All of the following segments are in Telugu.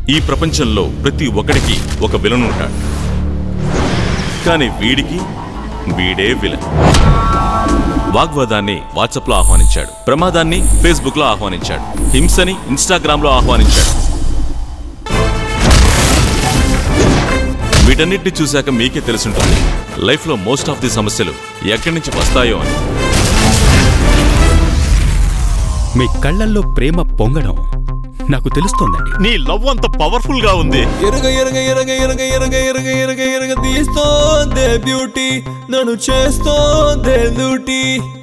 ఈ ప్రపంచంలో ప్రతి ఒక్కడికి ఒక విలన్ ఉంటాడు కానీ వీడికి వీడే విలన్ వాగ్వాదాన్ని వాట్సాప్లో ఆహ్వానించాడు ప్రమాదాన్ని ఫేస్బుక్లో ఆహ్వానించాడు హింసని ఇన్స్టాగ్రామ్లో ఆహ్వానించాడు వీటన్నిటిని చూశాక మీకే తెలుసుంటుంది లైఫ్లో మోస్ట్ ఆఫ్ ది సమస్యలు ఎక్కడి నుంచి వస్తాయో అని మీ కళ్ళల్లో ప్రేమ పొంగడం నాకు తెలుస్తోందండి నీ లవ్ అంత పవర్ఫుల్ గా ఉంది ఎరగ ఎరగ ఎరగ ఎరగ ఎరగ ఎరగ ఎరగ ఎరగ తీస్తోందే బ్యూటీ నన్ను చేస్తోందే లూటీ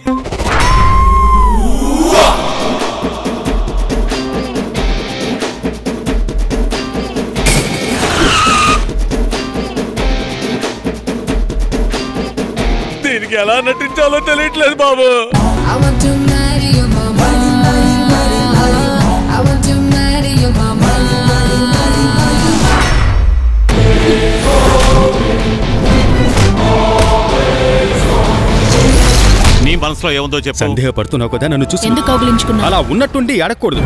దీనికి ఎలా నటించాలో తెలియట్లేదు బాబు I want to marry your mama. I want to marry your mama. నీ మనసులో ఏముందో చెప్పు సందేహపడుతున్నావు కదా నన్ను చూసి ఎందుకు కౌగిలించుకున్నావు అలా ఉన్నట్టుండి అడగకూడదు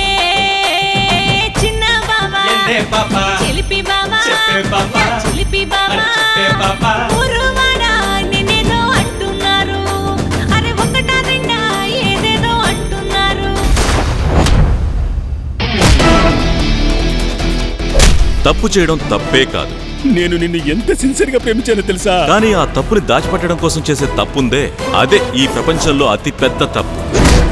చిన్న బాబా చిలిపి బాబా చిలిపి బాబా ఊరువాడా నిన్నేదో అంటున్నారు అరే ఒకటా రెండా ఏదేదో అంటున్నారు తప్పు చేయడం తప్పే కాదు నేను నిన్ను ఎంత సిన్సియర్ గా ప్రేమించానో తెలుసా కానీ ఆ తప్పుని దాచిపెట్టడం కోసం చేసే తప్పుందే అదే ఈ ప్రపంచంలో అతి పెద్ద తప్పు